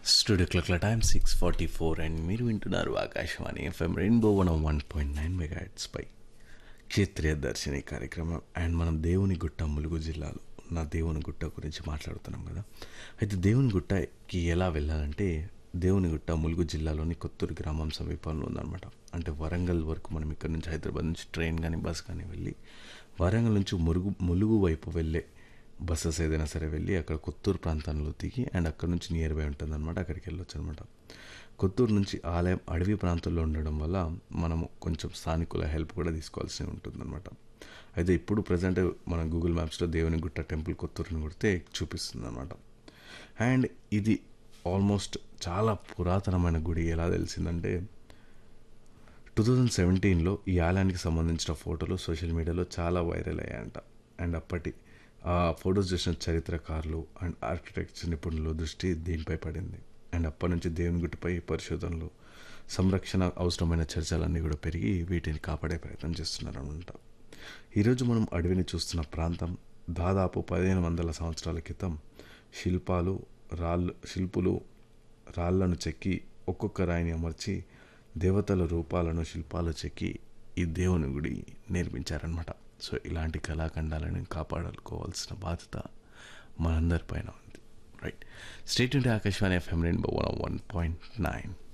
studio క్లాక్ల time six forty four and మీరు వింటున్నారు Akashvani FM rainbow one one point nine mega పై క్షేత్రీయ దర్శిని కార్యక్రమం అండ్ మనం దేవుని గుట్ట ములుగు జిల్లాలో ఉన్న దేవుని గుట్ట గురించి మాట్లాడుతున్నాం కదా అయితే దేవుని గుట్టకి ఎలా వెళ్ళాలంటే దేవుని గుట్ట ములుగు జిల్లాలోని కొత్తూరు గ్రామం సమీపంలో ఉందన్నమాట అంటే వరంగల్ వరకు మనం ఇక్కడ నుంచి హైదరాబాద్ నుంచి ట్రైన్ కానీ బస్ కానీ వెళ్ళి వరంగల్ నుంచి మురుగు ములుగు వైపు వెళ్ళే బస్సెస్ ఏదైనా సరే వెళ్ళి అక్కడ కొత్తూరు ప్రాంతంలో దిగి అండ్ అక్కడ నుంచి నియర్ బై ఉంటుంది అనమాట అక్కడికి వెళ్ళొచ్చు అనమాట కొత్తూరు నుంచి ఆలయం అడవి ప్రాంతంలో ఉండడం వల్ల మనము కొంచెం స్థానికుల హెల్ప్ కూడా తీసుకోవాల్సి ఉంటుందన్నమాట అయితే ఇప్పుడు ప్రజెంట్ మనం గూగుల్ మ్యాప్స్లో దేవుని గుట్ట టెంపుల్ కొత్తూరుని కొడితే చూపిస్తుంది అనమాట అండ్ ఇది ఆల్మోస్ట్ చాలా పురాతనమైన గుడి ఎలా తెలిసిందంటే టూ థౌజండ్ సెవెంటీన్లో ఈ ఆలయానికి సంబంధించిన ఫోటోలు సోషల్ మీడియాలో చాలా వైరల్ అయ్యాయంట అండ్ అప్పటి ఆ ఫొటోస్ చూసిన చరిత్రకారులు అండ్ ఆర్కిటెక్చర్ నిపుణుల దృష్టి దీనిపై పడింది అండ్ అప్పటి నుంచి దేవుని గుట్టిపై పరిశోధనలు సంరక్షణ అవసరమైన చర్చలన్నీ కూడా పెరిగి వీటిని కాపాడే ప్రయత్నం చేస్తున్నారు అనమాట ఈరోజు మనం అడవిని చూస్తున్న ప్రాంతం దాదాపు పదిహేను వందల సంవత్సరాల క్రితం శిల్పాలు రాళ్ళు శిల్పులు రాళ్లను చెక్కి ఒక్కొక్క రాయిని అమర్చి దేవతల రూపాలను శిల్పాలు చెక్కి ఈ దేవుని గుడి నిర్మించారనమాట సో ఇలాంటి కళాఖండాలను కాపాడుకోవాల్సిన బాధ్యత మనందరిపైన ఉంది రైట్ స్టేట్ ఉంటే Akashvani FM rainbow one one point nine